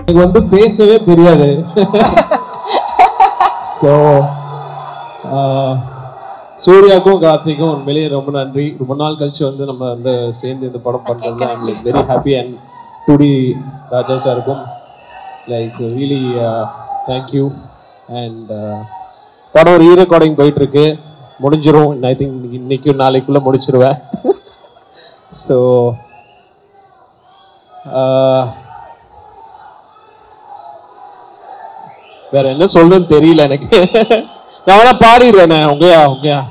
எனக்கு வந்து பேசவே தெரியாது ஸோ சூர்யாக்கும் கார்த்திக்கும் உண்மையிலேயே ரொம்ப நன்றி ரொம்ப நாள் கழிச்சு வந்து நம்ம வந்து சேர்ந்து இந்த படம் பண்றதுல I'm like very happy and டுடி ராஜா சாருக்கும் லைக் ரியலி தேங்க்யூ அண்ட் படம் ரீ ரெக்கார்டிங் போயிட்டு இருக்கு முடிஞ்சிரும் ஐ திங்க் இன்னைக்கும் நாளைக்குள்ள முடிச்சிருவேன் ஸோ வேற என்ன சொல்றதுன்னு தெரியல எனக்கு நான் வேணா பாடிடுறேன் உங்கயா உங்கயா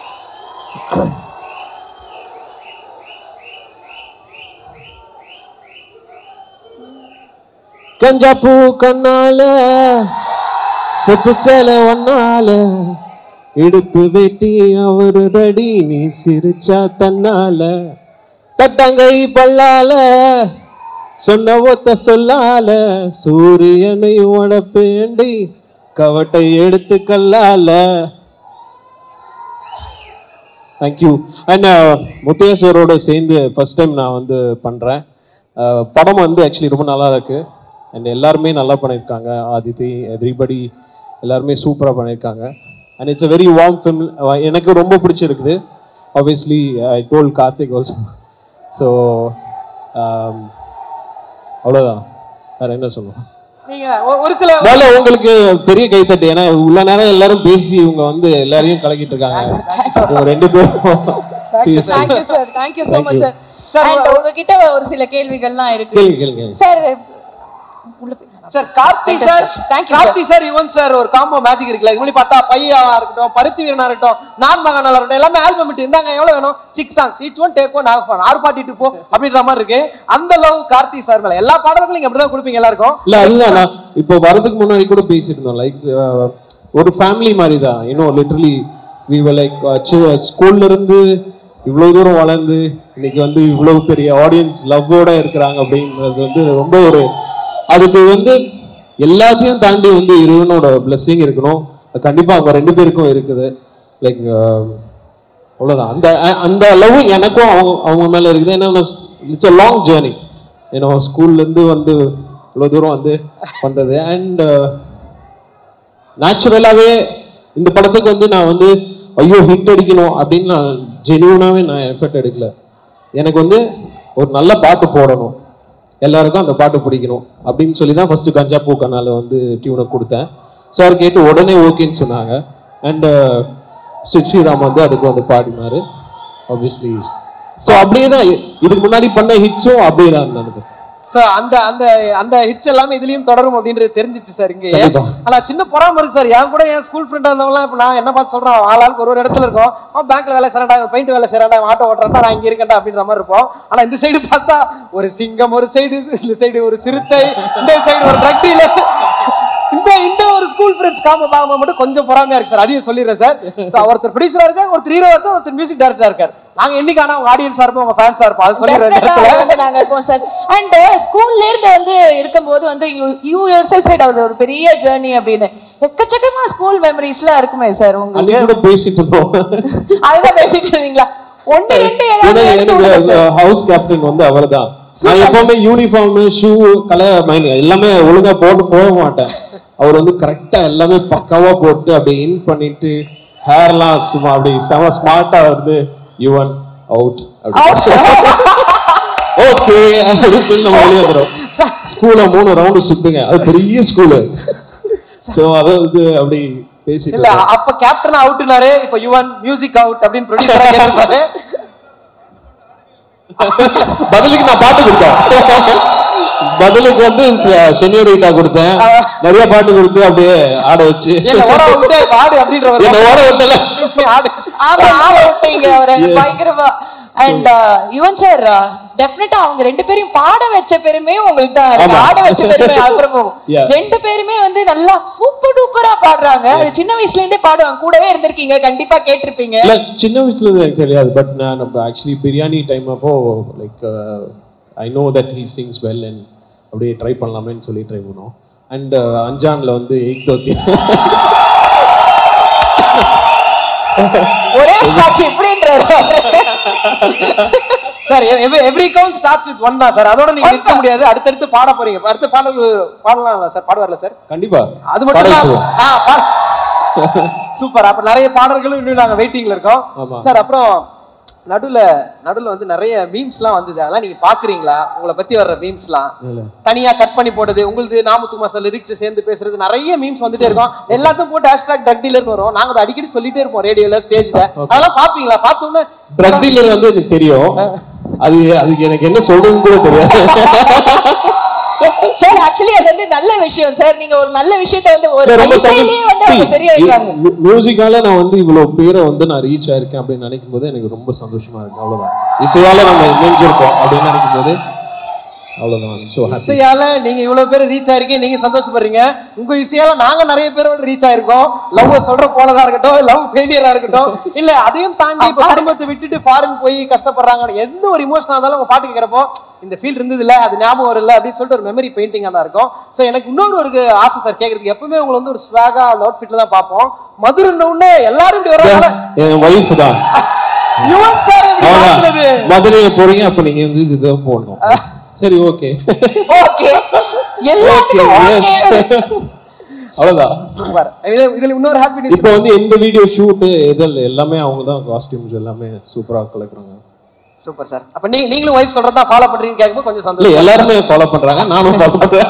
கஞ்சா பூ கண்ணால செப்புச்சல ஒன்னால இடுப்பு வெட்டி அவரு தடி நீ சிரிச்சா தன்னால தட்டங்கை பல்லால சொன்ன ஒத்த சொல்லால சூரியனை உடப்பேண்டி கவட்டை எடுத்து கல்லால தேங்க்யூ அண்ட் முத்தையா சாரோட சேர்ந்து ஃபர்ஸ்ட் டைம் நான் வந்து பண்ணுறேன் படம் வந்து ஆக்சுவலி ரொம்ப நல்லா இருக்கு அண்ட் எல்லாருமே நல்லா பண்ணியிருக்காங்க ஆதித்தி எவ்ரிபடி எல்லாருமே சூப்பராக பண்ணியிருக்காங்க and it's a very warm film எனக்கு ரொம்ப பிடிச்சிருக்குது obviously I told Karthik also so அவ்வளோதான் வேற என்ன சொல்லுவோம் நீங்க ஒ- ஒரு சில முதல்ல உங்களுக்கு பெரிய கைத்தட்டு ஏன்னா உள்ள நேரம் எல்லாரும் பேசி இவங்க வந்து எல்லாரையும் கலக்கிட்டு இருக்காங்க இவங்க ரெண்டு பேரும் seriously. Thank you sir thank you so Thank much you. Sir and உங்ககிட்ட ஒரு சில கேள்விகள்லாம் இருக்கு கேளுங்க கேளுங்க சார் உள்ள போய் sir Karthi sir Thank you, Karthi sir Yuvan sir ஒரு காம்போ மேஜிக் இருக்குல்ல இப்படி பார்த்தா பையாவா இருக்கட்டும் பருத்தி வீரனா இருக்கட்டும் நான் மகனா இருக்கட்டும் எல்லாமே ஆல்பம் விட்டு இருந்தாங்க எவ்வளவு வேணும் six songs each one take one off ஆறு பாட்டிட்டு போ அப்படின்ற மாதிரி இருக்கு அந்த லவ் கார்த்தி சார் மேல எல்லா பாடல்களும் நீங்க அப்படிதான் கொடுப்பீங்க எல்லாருக்கும் இல்ல அதுதான் நான் இப்போ வரதுக்கு முன்னாடி கூட பேசிட்டு இருந்தோம் லைக் ஒரு ஃபேமிலி மாதிரி தான் இன்னும் லிட்டரலி வி லைக் ஸ்கூல்ல இருந்து இவ்வளவு தூரம் வளர்ந்து இன்னைக்கு வந்து இவ்வளவு பெரிய ஆடியன்ஸ் லவ்வோட இருக்கிறாங்க அப்படின்றது வந்து ரொம்ப ஒரு அதுக்கு வந்து எல்லாத்தையும் தாண்டி வந்து இறைவனோட blessing இருக்கணும் அது கண்டிப்பா அவங்க ரெண்டு பேருக்கும் இருக்குது லைக் அவ்வளவுதான் அந்த அ- அந்த அளவு எனக்கும் அவங்க அவங்க மேல இருக்குது ஏன்னா இட்ஸ் a லாங் ஜேர்னி ஏன்னா ஸ்கூல்ல இருந்து வந்து இவ்வளவு தூரம் வந்து பண்றது அண்ட் நேச்சுரலாவே இந்த படத்துக்கு வந்து நான் வந்து ஐயோ ஹிட் அடிக்கணும் அப்படின்னு நான் ஜெனியூனாவே நான் எஃபர்ட் எடுக்கல எனக்கு வந்து ஒரு நல்ல பாட்டு போடணும் எல்லாருக்கும் அந்த பாட்டு பிடிக்கணும் அப்படின்னு சொல்லி தான் ஃபர்ஸ்ட் கஞ்சா பூ கனால வந்து டியூனை கொடுத்தேன் சார் கேட்டு உடனே ஓகேன்னு சொன்னாங்க அண்ட் ஸ்ரீராம் வந்து அதுக்கு வந்து பாடினாரு ஆப்வியஸ்லி ஸோ அப்படியே தான் இதுக்கு முன்னாடி பண்ண ஹிட்ஸும் அப்படியே தான் நடந்தது சோ அந்த அந்த அந்த ஹிட்ஸ் எல்லாமே இதுலயும் தொடரும் அப்படின்றது தெரிஞ்சிச்சு சார் இங்க கண்டிப்பா. ஆனா சின்ன பொறாம இருக்கு சார் என் கூட என் ஸ்கூல் ஃப்ரெண்ட் இருந்தவங்களாம் இப்ப நான் என்ன பார்த்து சொல்றேன் ஆளாளுக்கு ஒரு ஒரு இடத்துல இருக்கோம் அவன் பேங்க்ல வேலை செய்யறான் பெயிண்ட் வேலை செய்யறான் ஆட்டோ ஓட்டுறான் நான் இங்க இருக்கேன்டா அப்படின்ற மாதிரி இருப்போம் ஆனா இந்த சைடு பார்த்தா ஒரு சிங்கம் ஒரு சைடு இந்த சைடு ஒரு சிறுத்தை இந்த சைடு ஒரு ட்ரக் டீலர் இந்த இந்த ஒரு ஸ்கூல் ஃப்ரெண்ட்ஸ் காம பார்க்கும்போது மட்டும் கொஞ்சம் பொறாமையா இருக்கு சார் அதையும் சொல்லிடுறேன் சார் So, ஒருத்தர் ப்ரொடியூசரா இருக்கார் ஒருத்தர் ஹீரோ இருக்கார் ஒருத்தர் மியூசிக் டைரக்டரா இருக்கார் நாங்க என்னைக்கான உங்க ஆடியன்ஸா இருப்போம் உங்க ஃபேன்ஸா இருப்போம் அது சொல்லிடுறேன் இந்த Definitely இடத்துல வந்து நாங்க இருப்போம் சார் அண்ட் ஸ்கூல்ல இருந்து வந்து இருக்கும்போது வந்து யூ யுவர் செல்ஃப் சைட் அது ஒரு பெரிய ஜேர்னி அப்படின்னு எக்கச்சக்கமா ஸ்கூல் மெமரிஸ்லாம் இருக்குமே சார் உங்களுக்கு அன்னைக்கு கூட பேசிட்டு இருந்தோம் அதுதான் பேசிட்டு இருந்தீங்களா ஒண்ணு ரெண்டு ஏன்னா ஏதாவது எடுத்து விடுங்க எனக்கு sir. ஹவுஸ் கேப்டன் வந்து அவர்தான் நான் எப்பவுமே யூனிஃபார்ம் ஷூ கலர் மைன் எல்லாமே ஒழுங்கா போட்டு போக மாட்டேன் அவர் வந்து கரெக்டா எல்லாமே பக்காவா போட்டு அப்படியே இன் பண்ணிட்டு ஹேர்லாம் சும்மா அப்படி செம ஸ்மார்ட்டா வந்து யுவன் அவுட் ஓகே அப்படின்னு சொல்லி நம்ம வெளியே வந்துடும் ஸ்கூல்ல மூணு ரவுண்டு சுத்துங்க அது பெரிய ஸ்கூலு சோ அதை வந்து அப்படி பேசிட்டு இல்ல இருந்தோம். அப்ப கேப்டன் அவுட்னாரு இப்ப யுவன் மியூசிக் அவுட் அப்படின்னு ப்ரொடியூசரா கேட்டிருப்பாரு பதிலுக்கு நான் பாட்டு கொடுத்தேன் பதிலுக்கு வந்து சென்னியோரிட்டா கொடுத்தேன் நிறைய பாட்டு கொடுத்து அப்படியே ஆட வச்சு என்ன ஓட விட்டு ஆடு அப்படின்ற ஒரு என்ன ஓட விட்டல ஆடு ஆமா ஆமா விட்டீங்க அவரை Yes. பயங்கரமா அண்ட் யுவன் சார் டெஃபினட்டா அவங்க ரெண்டு பேரையும் பாட வச்ச பெருமையும் உங்களுக்கு தான் இருக்கு ஆமா. ஆட வச்ச பெருமை அப்புறமும் Yeah. ரெண்டு பேருமே வந்து நல்லா சூப்பர் டூப்பரா பாடுறாங்க அது சின்ன வயசுல இருந்தே பாடுவாங்க கூடவே இருந்திருக்கீங்க கண்டிப்பா கேட்டிருப்பீங்க இல்ல சின்ன வயசுல இருந்து எனக்கு தெரியாது பட் நான் நம்ம ஆக்சுவலி பிரியாணி டைம் அப்போ like I know that he sings well and அப்படியே ட்ரை பண்ணலாமேன்னு சொல்லி ட்ரை பண்ணோம் அண்ட் அஞ்சான்ல வந்து எயிட் தோத்தி ஒரே பாட்டு எப்படின்றாரு sir every count starts with one தான் சார் அதோட நீங்க நிற்க முடியாது அடுத்தடுத்து பாட போறீங்க அடுத்த பாடல் பாடலாம் சார் பாடுவார்ல சார் கண்டிப்பா அது மட்டும் பாட தான் வச்சிருவோம். சூப்பர் அப்ப நிறைய பாடல்களும் இன்னும் நாங்க வெயிட்டிங்ல இருக்கோம் ஆமா. சார் அப்புறம் நடுவுல நடுவுல வந்து நிறைய மீம்ஸ்லாம் வந்தது அதெல்லாம் நீங்க பாக்குறீங்களா உங்களை பத்தி வர்ற மீம்ஸ்லாம் இல்ல. தனியா கட் பண்ணி போடுறது உங்களுக்கு நாமத்து மாசம் லிரிக்ஸ் சேர்ந்து பேசுறது நிறைய மீம்ஸ் வந்துட்டே இருக்கும் எல்லாத்தையும் போட்டு ஹேஷ்டாக் ட்ரக் டீலர் வரும் நாங்க அதை அடிக்கடி சொல்லிட்டே இருப்போம் ரேடியோல ஸ்டேஜ்ல அதெல்லாம் பாப்பீங்களா பார்த்தோம்னா ட்ரக் டீலர் வந்து எனக்கு தெரியும் அது அதுக்கு எனக்கு என்ன சொல்றதுன்னு கூட தெரியாது சார் ஆக்சுவலி அது வந்து நல்ல விஷயம் சார் நீங்க ஒரு நல்ல விஷயத்தை வந்து ஒரு இல்ல, ரொம்ப இசையிலேயே வந்து அவங்க சரியாயிடுறாங்க மியூசிக்கால நான் வந்து இவ்வளவு பேரை வந்து நான் ரீச் ஆயிருக்கேன் அப்படின்னு நினைக்கும் போது எனக்கு ரொம்ப சந்தோஷமா இருக்கு அவ்வளவுதான் இசையால நம்ம இணைஞ்சிருக்கோம் அப்படின்னு நினைக்கும் போது அவ்வளவுதான் ஸோ ஹாப்பி இசையால நீங்க இவ்வளவு பேர் ரீச் ஆயிருக்கீங்க நீங்க சந்தோஷப்படுறீங்க உங்க இசையால நாங்க நிறைய பேரோட ரீச் ஆயிருக்கோம் லவ் சொல்ற போலதா இருக்கட்டும் லவ் ஃபெயிலியரா இருக்கட்டும் இல்ல அதையும் தாண்டி இப்ப குடும்பத்தை விட்டுட்டு ஃபாரின் போய் கஷ்டப்படுறாங்க எந்த ஒரு இமோஷனா இருந்தாலும் உங்க பாட்டு கேட்கறப்போ இந்த ஃபீல் இருந்தது இல்ல அது ஞாபகம் வரல அப்படின்னு சொல்லிட்டு ஒரு மெமரி பெயிண்டிங்கா தான் இருக்கும் சோ எனக்கு இன்னொரு ஒரு ஆசை சார் கேக்குறதுக்கு எப்பவுமே உங்களை வந்து ஒரு ஸ்வாகா அந்த அவுட்ஃபிட்ல தான் பார்ப்போம் மதுரை உடனே எல்லாரும் இப்படி வராங்க என் ஒய்ஃப் தான் யுவன் சார் இப்படி அவ்வளவுதான் மாத்துறது. மதுரையில போறீங்க அப்ப நீங்க வந்து இதுதான் போடணும் சரி ஓகே ஓகே ஓகே எல்லாத்துக்கும் okay. அவ்வளவுதான் சூப்பர் இதுல இதுல இன்னொரு ஹாப்பி நியூஸ் இப்போ வந்து எந்த வீடியோ ஷூட்டு எதில் எல்லாமே அவங்க தான் காஸ்டியூம்ஸ் எல்லாமே சூப்பரா கலக்குறாங்க சூப்பர் சார் அப்ப நீ நீங்களும் ஒய்ஃப் சொல்றதா ஃபாலோ பண்றீங்கன்னு கேட்கும்போது கொஞ்சம் இல்ல சந்தோஷம் எல்லாருமே ஃபாலோ பண்றாங்க நானும் ஃபாலோ பண்றேன்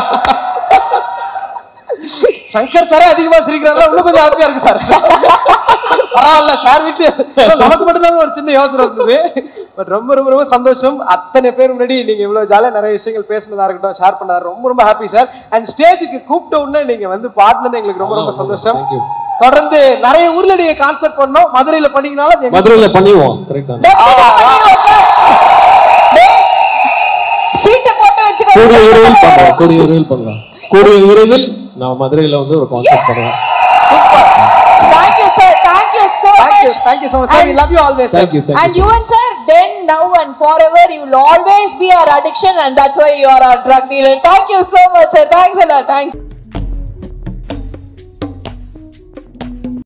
சங்கர் சாரே அதிகமா சிரிக்கிறாங்க இன்னும் கொஞ்சம் ஹாப்பியா இருக்கு சார் பரவாயில்ல சார் வீட்டு நமக்கு மட்டும்தான் ஒரு சின்ன யோசனை இருந்தது பட் ரொம்ப ரொம்ப ரொம்ப சந்தோஷம் அத்தனை பேர் முன்னாடி நீங்க இவ்வளவு ஜாலியா நிறைய விஷயங்கள் பேசுனதா இருக்கட்டும் ஷேர் பண்ணதா ரொம்ப ரொம்ப ஹாப்பி சார் அண்ட் ஸ்டேஜுக்கு கூப்பிட்ட உடனே நீங்க வந்து பாடினது எங்களுக்கு ரொம்ப ரொம்ப சந்தோஷம் Thank you. தொடர்ந்து நிறைய ஊர்ல நீங்க கான்சர்ட் பண்ணோம் மதுரையில பண்ணீங்கனாலும் எங்க- மதுரையில பண்ணிடுவோம் கரெக்டா Definitely பண்ணிடுவோம் sir. டேய், சீட்டை போட்டு வச்சுக்கோ. கூடிய விரைவில் பண்றோம் கூடிய விரைவில் பண்ணலாம் கூடிய விரைவில் நான் மதுரையில வந்து ஒரு கான்சர்ட் பண்ணுவேன் Thank you, sir. Thank you so Thank you, much. thank you so much. sir. We love you always. sir. Thank you And thank you you and sir, then, now and forever, you will always be our addiction and that's why you are our drug dealer. Thank you so much, sir. Thanks a lot. Thank